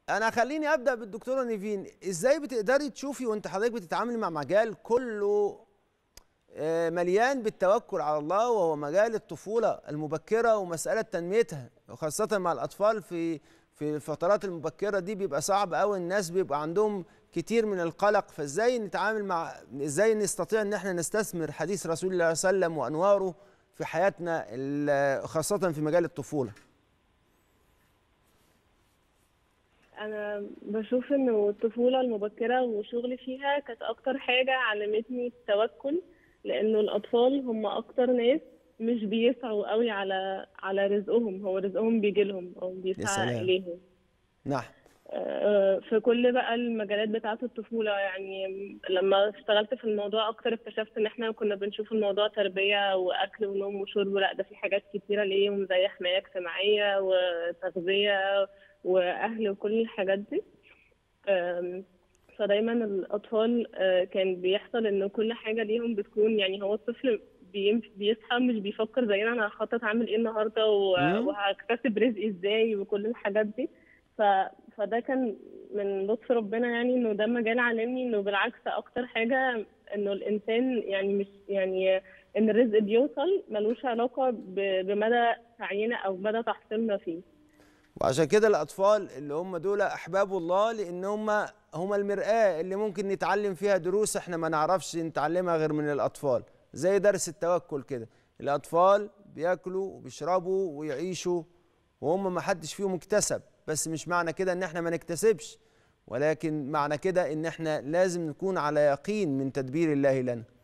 انا خليني ابدا بالدكتوره نيفين ازاي بتقدري تشوفي وانت حضرتك بتتعاملي مع مجال كله آه، مليان بالتوكل على الله وهو مجال الطفوله المبكره ومساله تنميتها وخاصه مع الاطفال في في الفترات المبكره دي بيبقى صعب قوي الناس بيبقى عندهم كتير من القلق فازاي نتعامل مع ازاي نستطيع ان احنا نستثمر حديث رسول الله صلى الله عليه وسلم وانواره في حياتنا ال- خاصه في مجال الطفوله انا بشوف انه الطفوله المبكره وشغلي فيها كانت اكتر حاجه علمتني التوكل لانه الاطفال هم اكتر ناس مش بيسعوا قوي على على رزقهم هو رزقهم بيجي لهم او بيسعى سلام. اليهم نعم آه، في كل بقى المجالات بتاعة الطفولة يعني لما اشتغلت في الموضوع أكتر اكتشفت إن إحنا كنا بنشوف الموضوع تربية وأكل ونوم وشرب لا ده في حاجات كتيرة ليهم زي حماية اجتماعية وتغذية وأهل وكل الحاجات دي آم، فدايما الأطفال آه، كان بيحصل إن كل حاجة ليهم بتكون يعني هو الطفل بيم- بيصحى مش بيفكر زينا أنا هخطط أعمل إيه النهاردة و- مم. وهكتسب رزقي إزاي وكل الحاجات دي ف... فده كان من لطف ربنا يعني انه ده مجال علمني انه بالعكس اكتر حاجه انه الانسان يعني مش يعني ان الرزق بيوصل ملوش علاقه ب... بمدى سعينا او مدى تحصيلنا فيه وعشان كده الاطفال اللي هم دول احباب الله لان هم هم المرآة اللي ممكن نتعلم فيها دروس احنا ما نعرفش نتعلمها غير من الاطفال زي درس التوكل كده الاطفال بياكلوا وبيشربوا ويعيشوا وهم ما حدش فيهم اكتسب بس مش معنى كده ان احنا ما نكتسبش ولكن معنى كده ان احنا لازم نكون على يقين من تدبير الله لنا